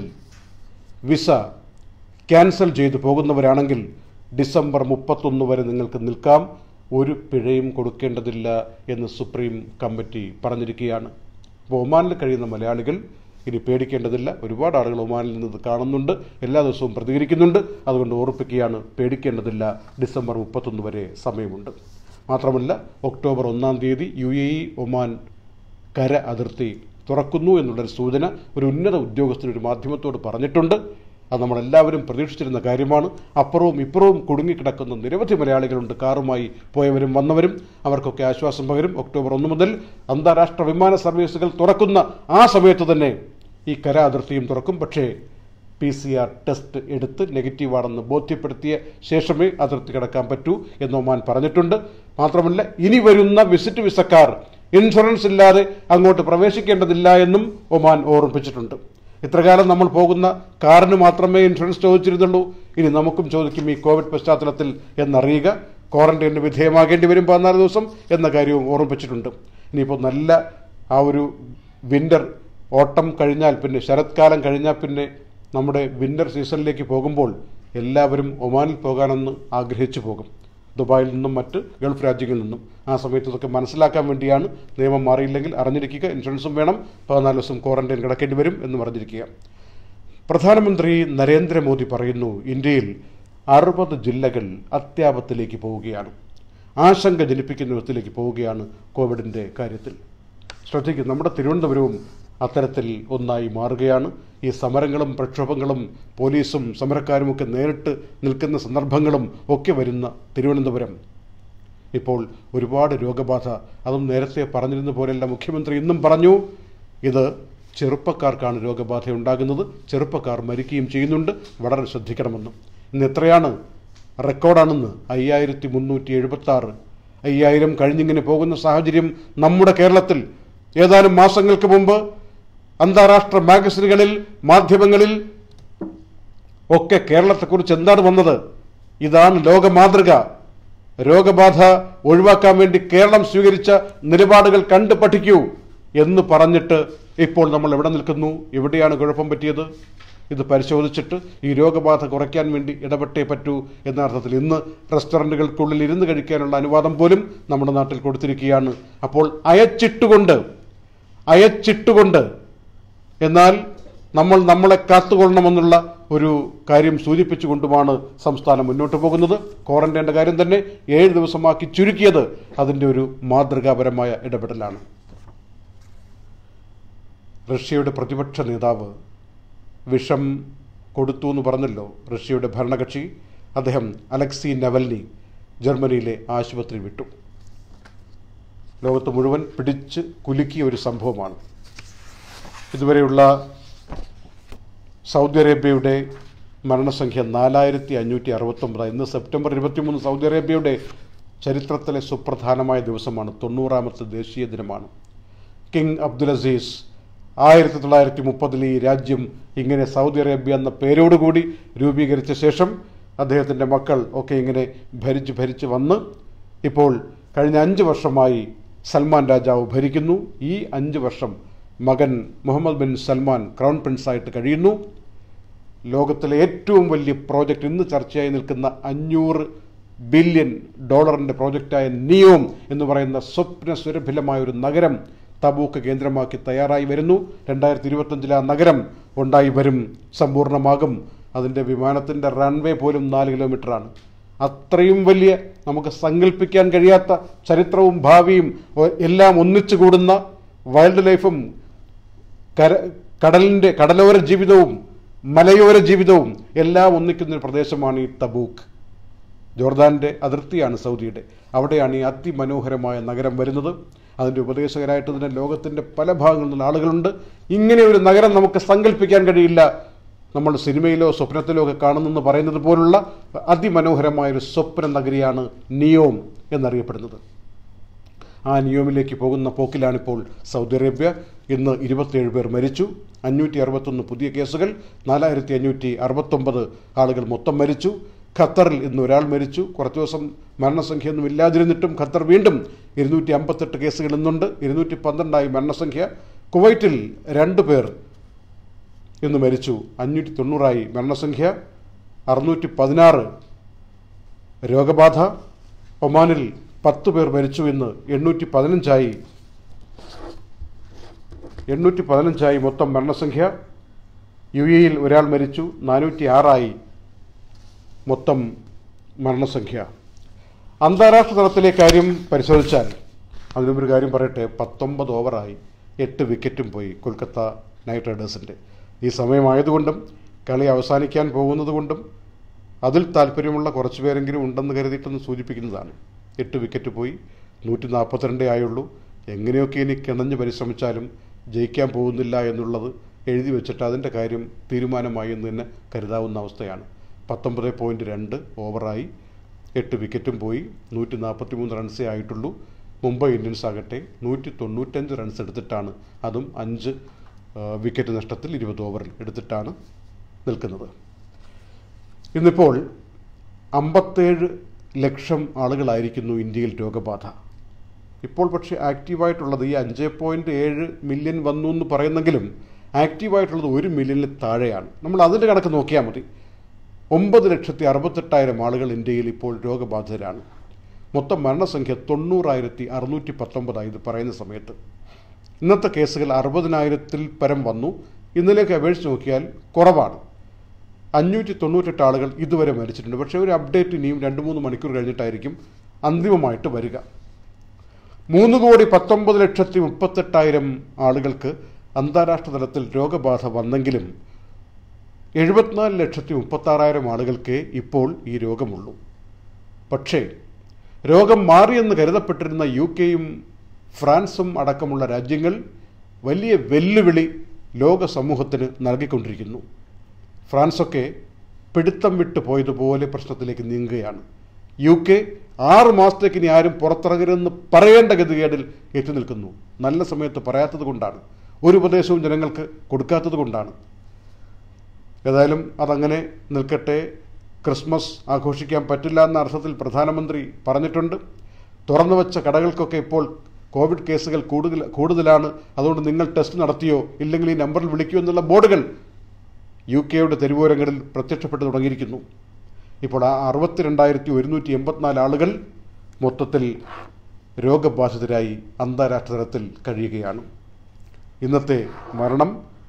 വിസ ക്യാൻസൽ ചെയ്തു പോകുന്നവരാണെങ്കിൽ ഡിസംബർ മുപ്പത്തൊന്ന് വരെ നിങ്ങൾക്ക് നിൽക്കാം ഒരു പിഴയും കൊടുക്കേണ്ടതില്ല എന്ന് സുപ്രീം കമ്മിറ്റി പറഞ്ഞിരിക്കുകയാണ് അപ്പോൾ ഒമാനിൽ കഴിയുന്ന മലയാളികൾ ഇനി പേടിക്കേണ്ടതില്ല ഒരുപാട് ആളുകൾ ഒമാനിൽ നിന്ന് ഇത് കാണുന്നുണ്ട് എല്ലാ ദിവസവും പ്രതികരിക്കുന്നുണ്ട് അതുകൊണ്ട് ഓർപ്പിക്കുകയാണ് പേടിക്കേണ്ടതില്ല ഡിസംബർ മുപ്പത്തൊന്ന് വരെ സമയമുണ്ട് മാത്രമല്ല ഒക്ടോബർ ഒന്നാം തീയതി യു എ ഇ ഒമാൻ കര അതിർത്തി തുറക്കുന്നു എന്നുള്ളൊരു സൂചന ഒരു ഉന്നത ഉദ്യോഗസ്ഥൻ ഒരു മാധ്യമത്തോട് പറഞ്ഞിട്ടുണ്ട് അത് നമ്മളെല്ലാവരും പ്രതീക്ഷിച്ചിരുന്ന കാര്യമാണ് അപ്പുറവും ഇപ്പുറവും കുടുങ്ങിക്കിടക്കുന്ന നിരവധി മലയാളികളുണ്ട് കാറുമായി പോയവരും വന്നവരും അവർക്കൊക്കെ ആശ്വാസം പകരും ഒക്ടോബർ ഒന്ന് മുതൽ അന്താരാഷ്ട്ര വിമാന സർവീസുകൾ തുറക്കുന്ന ആ സമയത്ത് തന്നെ ഈ കര അതിർത്തിയും തുറക്കും പക്ഷേ പി സി ആർ ടെസ്റ്റ് എടുത്ത് നെഗറ്റീവാണെന്ന് ബോധ്യപ്പെടുത്തിയ ശേഷമേ അതിർത്തി കടക്കാൻ പറ്റൂ എന്ന് ഒമാൻ പറഞ്ഞിട്ടുണ്ട് മാത്രമല്ല ഇനി വരുന്ന വിസിറ്റ് വിസക്കാർ ഇൻഷുറൻസ് ഇല്ലാതെ അങ്ങോട്ട് പ്രവേശിക്കേണ്ടതില്ല എന്നും ഒമാൻ ഓർമ്മിപ്പിച്ചിട്ടുണ്ട് ഇത്രകാലം നമ്മൾ പോകുന്ന കാറിന് മാത്രമേ ഇൻഷുറൻസ് ചോദിച്ചിരുന്നുള്ളൂ ഇനി നമുക്കും ചോദിക്കും ഈ കോവിഡ് പശ്ചാത്തലത്തിൽ എന്നറിയുക ക്വാറന്റൈനിന് വിധേയമാകേണ്ടി വരും പതിനാല് ദിവസം എന്ന കാര്യവും ഓർമ്മിപ്പിച്ചിട്ടുണ്ട് ഇനിയിപ്പോൾ നല്ല ആ ഒരു വിൻ്റർ ഓട്ടം കഴിഞ്ഞാൽ പിന്നെ ശരത്കാലം കഴിഞ്ഞാൽ പിന്നെ നമ്മുടെ വിൻ്റർ സീസണിലേക്ക് പോകുമ്പോൾ എല്ലാവരും ഒമാനിൽ പോകാനെന്ന് ആഗ്രഹിച്ചു പോകും ദുബായിൽ നിന്നും മറ്റ് ഗൾഫ് രാജ്യങ്ങളിൽ നിന്നും ആ സമയത്ത് ഇതൊക്കെ മനസ്സിലാക്കാൻ വേണ്ടിയാണ് നിയമം മാറിയില്ലെങ്കിൽ അറിഞ്ഞിരിക്കുക ഇൻഷുറൻസും വേണം പതിനാല് ദിവസം ക്വാറന്റൈൻ കിടക്കേണ്ടി വരും എന്ന് പറഞ്ഞിരിക്കുക പ്രധാനമന്ത്രി നരേന്ദ്രമോദി പറയുന്നു ഇന്ത്യയിൽ അറുപത് ജില്ലകൾ അത്യാപത്തിലേക്ക് പോവുകയാണ് ആശങ്ക ജനിപ്പിക്കുന്ന വിധത്തിലേക്ക് പോവുകയാണ് കോവിഡിൻ്റെ കാര്യത്തിൽ ശ്രദ്ധിക്കും നമ്മുടെ തിരുവനന്തപുരവും അത്തരത്തിൽ ഒന്നായി മാറുകയാണ് ഈ സമരങ്ങളും പ്രക്ഷോഭങ്ങളും പോലീസും സമരക്കാരുമൊക്കെ നേരിട്ട് നിൽക്കുന്ന സന്ദർഭങ്ങളും ഒക്കെ വരുന്ന തിരുവനന്തപുരം ഇപ്പോൾ ഒരുപാട് രോഗബാധ അതും നേരത്തെ പറഞ്ഞിരുന്ന പോലെയല്ല മുഖ്യമന്ത്രി ഇന്നും പറഞ്ഞു ഇത് ചെറുപ്പക്കാർക്കാണ് രോഗബാധ ഉണ്ടാകുന്നത് ചെറുപ്പക്കാർ മരിക്കുകയും ചെയ്യുന്നുണ്ട് വളരെ ശ്രദ്ധിക്കണമെന്ന് ഇന്ന് എത്രയാണ് റെക്കോർഡാണെന്ന് അയ്യായിരത്തി മുന്നൂറ്റി എഴുപത്തി ആറ് അയ്യായിരം കഴിഞ്ഞിങ്ങനെ പോകുന്ന സാഹചര്യം നമ്മുടെ കേരളത്തിൽ ഏതാനും മാസങ്ങൾക്ക് മുമ്പ് അന്താരാഷ്ട്ര മാഗസിനുകളിൽ മാധ്യമങ്ങളിൽ ഒക്കെ കേരളത്തെക്കുറിച്ച് എന്താണ് വന്നത് ഇതാണ് ലോക മാതൃക രോഗബാധ ഒഴിവാക്കാൻ വേണ്ടി കേരളം സ്വീകരിച്ച നിലപാടുകൾ കണ്ടു പഠിക്കൂ എന്ന് പറഞ്ഞിട്ട് ഇപ്പോൾ നമ്മൾ എവിടെ നിൽക്കുന്നു എവിടെയാണ് കുഴപ്പം പറ്റിയത് ഇത് പരിശോധിച്ചിട്ട് ഈ രോഗബാധ കുറയ്ക്കാൻ വേണ്ടി ഇടപെട്ടേ പറ്റൂ എന്ന അർത്ഥത്തിൽ ഇന്ന് റെസ്റ്റോറൻറ്റുകൾക്കുള്ളിൽ ഇരുന്ന് കഴിക്കാനുള്ള അനുവാദം പോലും നമ്മുടെ നാട്ടിൽ കൊടുത്തിരിക്കുകയാണ് അപ്പോൾ അയച്ചിട്ടുകൊണ്ട് അയച്ചിട്ടുകൊണ്ട് എന്നാൽ നമ്മൾ നമ്മളെ കാത്തുകൊള്ളണമെന്നുള്ള ഒരു കാര്യം സൂചിപ്പിച്ചുകൊണ്ടുമാണ് സംസ്ഥാനം മുന്നോട്ട് പോകുന്നത് ക്വാറന്റൈൻ്റെ കാര്യം തന്നെ ഏഴ് ദിവസമാക്കി ചുരുക്കിയത് അതിൻ്റെ ഒരു മാതൃകാപരമായ ഇടപെടലാണ് റഷ്യയുടെ പ്രതിപക്ഷ നേതാവ് വിഷം കൊടുത്തു എന്ന് പറഞ്ഞല്ലോ റഷ്യയുടെ ഭരണകക്ഷി അദ്ദേഹം അലക്സി നവൽനി ജർമ്മനിയിലെ ആശുപത്രി വിട്ടു ലോകത്ത് മുഴുവൻ പിടിച്ച് കുലുക്കിയ ഒരു സംഭവമാണ് ഇതുവരെയുള്ള സൗദി അറേബ്യയുടെ മരണസംഖ്യ നാലായിരത്തി അഞ്ഞൂറ്റി അറുപത്തൊമ്പത് ഇന്ന് സെപ്റ്റംബർ ഇരുപത്തിമൂന്ന് സൗദി അറേബ്യയുടെ ചരിത്രത്തിലെ സുപ്രധാനമായ ദിവസമാണ് തൊണ്ണൂറാമത്തെ ദേശീയ ദിനമാണ് കിങ് അബ്ദുൽ അസീസ് ആയിരത്തി തൊള്ളായിരത്തി മുപ്പതിൽ ഈ രാജ്യം ഇങ്ങനെ സൗദി അറേബ്യ എന്ന പേരോടുകൂടി രൂപീകരിച്ച ശേഷം അദ്ദേഹത്തിൻ്റെ മക്കൾ ഒക്കെ ഇങ്ങനെ ഭരിച്ച് ഭരിച്ച് വന്ന് ഇപ്പോൾ കഴിഞ്ഞ അഞ്ച് വർഷമായി സൽമാൻ രാജാവ് ഭരിക്കുന്നു ഈ അഞ്ച് വർഷം മകൻ മുഹമ്മദ് ബിൻ സൽമാൻ ക്രൗൺ പ്രിൻസായിട്ട് കഴിയുന്നു ലോകത്തിലെ ഏറ്റവും വലിയ പ്രോജക്റ്റ് ഇന്ന് ചർച്ചയായി നിൽക്കുന്ന അഞ്ഞൂറ് ബില്യൺ ഡോളറിൻ്റെ പ്രോജക്റ്റായ നിയോം എന്ന് പറയുന്ന സ്വപ്ന സുരഭിലമായ ഒരു നഗരം തബൂക്ക് കേന്ദ്രമാക്കി തയ്യാറായി വരുന്നു രണ്ടായിരത്തി ഇരുപത്തഞ്ചിൽ ആ നഗരം ഉണ്ടായി വരും സമ്പൂർണ്ണമാകും അതിൻ്റെ വിമാനത്തിൻ്റെ റൺവേ പോലും നാല് കിലോമീറ്ററാണ് അത്രയും വലിയ നമുക്ക് സങ്കല്പിക്കാൻ കഴിയാത്ത ചരിത്രവും ഭാവിയും ഒ- എല്ലാം ഒന്നിച്ചു കൂടുന്ന വൈൽഡ് ലൈഫും കര കടലിൻ്റെ കടലോര ജീവിതവും മലയോര ജീവിതവും എല്ലാം ഒന്നിക്കുന്ന ഒരു പ്രദേശമാണ് ഈ തബൂക്ക് ജോർദാൻ്റെ അതിർത്തിയാണ് സൗദിയുടെ അവിടെയാണ് ഈ അതിമനോഹരമായ നഗരം വരുന്നത് അതിൻ്റെ ഉപദേശകരായിട്ട് തന്നെ ലോകത്തിൻ്റെ പല ഭാഗങ്ങളിൽ നിന്നുള്ള ആളുകളുണ്ട് ഇങ്ങനെ ഒരു നഗരം നമുക്ക് സങ്കല്പിക്കാൻ കഴിയില്ല നമ്മൾ സിനിമയിലോ സ്വപ്നത്തിലോ ഒക്കെ കാണുന്നെന്ന് പറയുന്നത് പോലുള്ള അതിമനോഹരമായ ഒരു സ്വപ്ന നഗരിയാണ് നിയോം എന്നറിയപ്പെടുന്നത് ആ നിയോമിലേക്ക് പോകുന്ന പോക്കിലാണിപ്പോൾ സൗദി അറേബ്യ ഇന്ന് ഇരുപത്തിയേഴ് പേർ മരിച്ചു അഞ്ഞൂറ്റി അറുപത്തൊന്ന് പുതിയ കേസുകൾ നാലായിരത്തി അഞ്ഞൂറ്റി അറുപത്തൊമ്പത് ആളുകൾ മൊത്തം മരിച്ചു ഖത്തറിൽ ഇന്ന് ഒരാൾ മരിച്ചു കുറച്ച് ദിവസം മരണസംഖ്യയൊന്നും ഇല്ലാതിരുന്നിട്ടും ഖത്തർ വീണ്ടും ഇരുന്നൂറ്റി അമ്പത്തെട്ട് കേസുകൾ ഇന്നുണ്ട് ഇരുന്നൂറ്റി പന്ത്രണ്ടായി മരണസംഖ്യ കുവൈറ്റിൽ രണ്ട് പേർ ഇന്ന് മരിച്ചു അഞ്ഞൂറ്റി തൊണ്ണൂറായി മരണസംഖ്യ അറുന്നൂറ്റി പതിനാറ് രോഗബാധ ഒമാനിൽ പത്ത് പേർ മരിച്ചു ഇന്ന് എണ്ണൂറ്റി പതിനഞ്ചായി എണ്ണൂറ്റി പതിനഞ്ചായി മൊത്തം മരണസംഖ്യ യു എയിൽ ഒരാൾ മരിച്ചു നാനൂറ്റി ആറായി മൊത്തം മരണസംഖ്യ അന്താരാഷ്ട്ര തലത്തിലെ കാര്യം പരിശോധിച്ചാൽ അതിനുമൊരു കാര്യം പറയട്ടെ പത്തൊമ്പത് ഓവറായി എട്ട് വിക്കറ്റും പോയി കൊൽക്കത്ത നൈറ്റ് റൈഡേഴ്സിൻ്റെ ഈ സമയമായതുകൊണ്ടും കളി അവസാനിക്കാൻ പോകുന്നതുകൊണ്ടും അതിൽ താല്പര്യമുള്ള കുറച്ച് പേരെങ്കിലും ഉണ്ടെന്ന് കരുതിയിട്ടൊന്ന് സൂചിപ്പിക്കുന്നതാണ് എട്ട് വിക്കറ്റ് പോയി നൂറ്റി നാൽപ്പത്തിരണ്ടേ ആയുള്ളൂ എങ്ങനെയൊക്കെ ഇനി കിണഞ്ഞ് പരിശ്രമിച്ചാലും ജയിക്കാൻ പോകുന്നില്ല എന്നുള്ളത് എഴുതി വെച്ചിട്ട് അതിൻ്റെ കാര്യം തീരുമാനമായി എന്ന് തന്നെ കരുതാവുന്ന അവസ്ഥയാണ് പത്തൊമ്പത് പോയിൻറ്റ് രണ്ട് ഓവറായി എട്ട് വിക്കറ്റും പോയി നൂറ്റി നാൽപ്പത്തി മൂന്ന് റൺസേ ആയിട്ടുള്ളൂ മുംബൈ ഇന്ത്യൻസ് ആകട്ടെ നൂറ്റി തൊണ്ണൂറ്റഞ്ച് റൺസ് എടുത്തിട്ടാണ് അതും അഞ്ച് ആ, വിക്കറ്റ് നഷ്ടത്തിൽ ഇരുപത് ഓവറിൽ എടുത്തിട്ടാണ് നിൽക്കുന്നത് ഇന്നിപ്പോൾ അമ്പത്തേഴ് ലക്ഷം ആളുകളായിരിക്കുന്നു ഇന്ത്യയിൽ രോഗബാധ ഇപ്പോൾ പക്ഷേ ആക്റ്റീവായിട്ടുള്ളത് ഈ അഞ്ച് പോയിൻറ്റ് ഏഴ് മില്യൺ വന്നു എന്ന് പറയുന്നെങ്കിലും ആക്റ്റീവായിട്ടുള്ളത് ഒരു മില്യണിൽ താഴെയാണ് നമ്മൾ അതിൻ്റെ കണക്ക് നോക്കിയാൽ മതി ഒമ്പത് ലക്ഷത്തി അറുപത്തെട്ടായിരം ആളുകൾ ഇന്ത്യയിൽ ഇപ്പോൾ രോഗബാധിതരാണ് മൊത്തം മരണസംഖ്യ തൊണ്ണൂറായിരത്തി അറുന്നൂറ്റി പത്തൊമ്പതായി ഇത് പറയുന്ന സമയത്ത് ഇന്നത്തെ കേസുകൾ അറുപതിനായിരത്തിൽ പരം വന്നു ഇന്നലേക്ക് അപേക്ഷിച്ച് നോക്കിയാൽ കുറവാണ് അഞ്ഞൂറ്റി തൊണ്ണൂറ്റെട്ട് ആളുകൾ ഇതുവരെ മരിച്ചിട്ടുണ്ട് പക്ഷേ ഒരു അപ്ഡേറ്റ് ഇനിയും രണ്ട് മൂന്ന് മണിക്കൂർ കഴിഞ്ഞിട്ടായിരിക്കും അന്തിമമായിട്ട് വരിക മൂന്ന് കോടി പത്തൊമ്പത് ലക്ഷത്തി മുപ്പത്തെട്ടായിരം ആളുകൾക്ക് അന്താരാഷ്ട്ര തലത്തിൽ രോഗബാധ വന്നെങ്കിലും എഴുപത്തിനാല് ലക്ഷത്തി മുപ്പത്താറായിരം ആളുകൾക്ക് ഇപ്പോൾ ഈ രോഗമുള്ളൂ പക്ഷേ രോഗം മാറിയെന്ന് കരുതപ്പെട്ടിരുന്ന യു കെയും ഫ്രാൻസും അടക്കമുള്ള രാജ്യങ്ങൾ വലിയ വെല്ലുവിളി ലോക സമൂഹത്തിന് നൽകിക്കൊണ്ടിരിക്കുന്നു ഫ്രാൻസൊക്കെ പിടുത്തം വിട്ട് പോയതുപോലെ പ്രശ്നത്തിലേക്ക് നീങ്ങുകയാണ് യു കെ ആറ് മാസത്തേക്ക് ഇനി ആരും പുറത്തിറങ്ങരുതെന്ന് പറയേണ്ട ഗതികേടിൽ എത്തി നിൽക്കുന്നു നല്ല സമയത്ത് പറയാത്തത് കൊണ്ടാണ് ഒരു ഉപദേശവും ജനങ്ങൾക്ക് കൊടുക്കാത്തത് കൊണ്ടാണ് ഏതായാലും അതങ്ങനെ നിൽക്കട്ടെ ക്രിസ്മസ് ആഘോഷിക്കാൻ പറ്റില്ല എന്ന അർത്ഥത്തിൽ പ്രധാനമന്ത്രി പറഞ്ഞിട്ടുണ്ട് തുറന്നു വെച്ച കടകൾക്കൊക്കെ ഇപ്പോൾ കോവിഡ് കേസുകൾ കൂടുതൽ കൂടുതലാണ് അതുകൊണ്ട് നിങ്ങൾ ടെസ്റ്റ് നടത്തിയോ ഇല്ലെങ്കിൽ ഈ നമ്പറിൽ വിളിക്കൂ എന്നുള്ള ബോർഡുകൾ യു കെയുടെ തെരുവോരങ്ങളിൽ പ്രത്യക്ഷപ്പെട്ടു തുടങ്ങിയിരിക്കുന്നു ഇപ്പോൾ ആ അറുപത്തിരണ്ടായിരത്തി ഒരുന്നൂറ്റി എൺപത്തിനാല് ആളുകൾ മൊത്തത്തിൽ രോഗബാധിതരായി അന്താരാഷ്ട്ര തലത്തിൽ കഴിയുകയാണ് ഇന്നത്തെ മരണം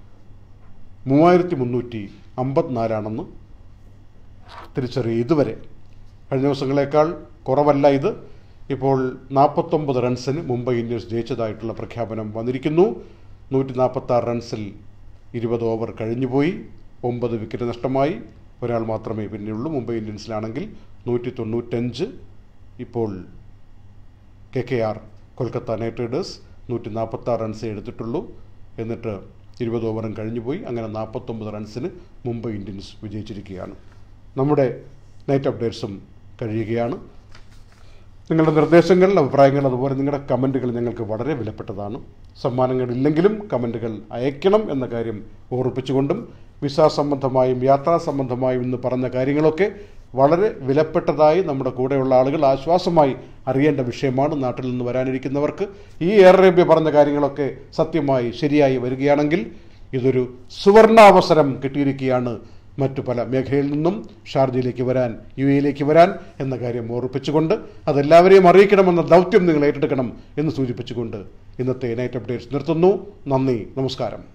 മൂവായിരത്തി മുന്നൂറ്റി അമ്പത്തിനാലാണെന്ന് തിരിച്ചറിയും ഇതുവരെ കഴിഞ്ഞ ദിവസങ്ങളേക്കാൾ കുറവല്ല ഇത് ഇപ്പോൾ നാൽപ്പത്തൊമ്പത് റൺസിന് മുംബൈ ഇന്ത്യൻസ് ജയിച്ചതായിട്ടുള്ള പ്രഖ്യാപനം വന്നിരിക്കുന്നു നൂറ്റി നാൽപ്പത്താറ് റൺസിൽ ഇരുപത് ഓവർ കഴിഞ്ഞുപോയി ഒമ്പത് വിക്കറ്റ് നഷ്ടമായി ഒരാൾ മാത്രമേ പിന്നെയുള്ളൂ മുംബൈ ഇന്ത്യൻസിലാണെങ്കിൽ നൂറ്റി തൊണ്ണൂറ്റഞ്ച് ഇപ്പോൾ K K R Kolkata Knight Riders നൂറ്റി നാൽപ്പത്തി ആറ് റൺസേ എടുത്തിട്ടുള്ളൂ എന്നിട്ട് ഇരുപത് ഓവറും കഴിഞ്ഞുപോയി അങ്ങനെ നാൽപ്പത്തൊമ്പത് റൺസിന് മുംബൈ ഇന്ത്യൻസ് വിജയിച്ചിരിക്കുകയാണ് നമ്മുടെ നൈറ്റ് അപ്ഡേറ്റ്സും കഴിയുകയാണ് നിങ്ങളുടെ നിർദ്ദേശങ്ങൾ അഭിപ്രായങ്ങൾ അതുപോലെ നിങ്ങളുടെ കമൻറ്റുകൾ ഞങ്ങൾക്ക് വളരെ വിലപ്പെട്ടതാണ് സമ്മാനങ്ങളില്ലെങ്കിലും കമൻറ്റുകൾ അയക്കണം എന്ന കാര്യം ഓർപ്പിച്ചുകൊണ്ടും വിസ സംബന്ധമായും യാത്രാ സംബന്ധമായും ഇന്ന് പറഞ്ഞ കാര്യങ്ങളൊക്കെ വളരെ വിലപ്പെട്ടതായി നമ്മുടെ കൂടെയുള്ള ആളുകൾ ആശ്വാസമായി അറിയേണ്ട വിഷയമാണ് നാട്ടിൽ നിന്ന് വരാനിരിക്കുന്നവർക്ക് ഈ എയർ അറേബ്യ പറഞ്ഞ കാര്യങ്ങളൊക്കെ സത്യമായി ശരിയായി വരികയാണെങ്കിൽ ഇതൊരു സുവർണാവസരം കിട്ടിയിരിക്കുകയാണ് മറ്റു പല മേഖലയിൽ നിന്നും ഷാർജയിലേക്ക് വരാൻ യു എയിലേക്ക് വരാൻ എന്ന കാര്യം ഓർപ്പിച്ചുകൊണ്ട് അതെല്ലാവരെയും അറിയിക്കണമെന്ന ദൗത്യം നിങ്ങൾ ഏറ്റെടുക്കണം എന്ന് സൂചിപ്പിച്ചുകൊണ്ട് ഇന്നത്തെ നൈറ്റ് അപ്ഡേറ്റ്സ് നിർത്തുന്നു നന്ദി നമസ്കാരം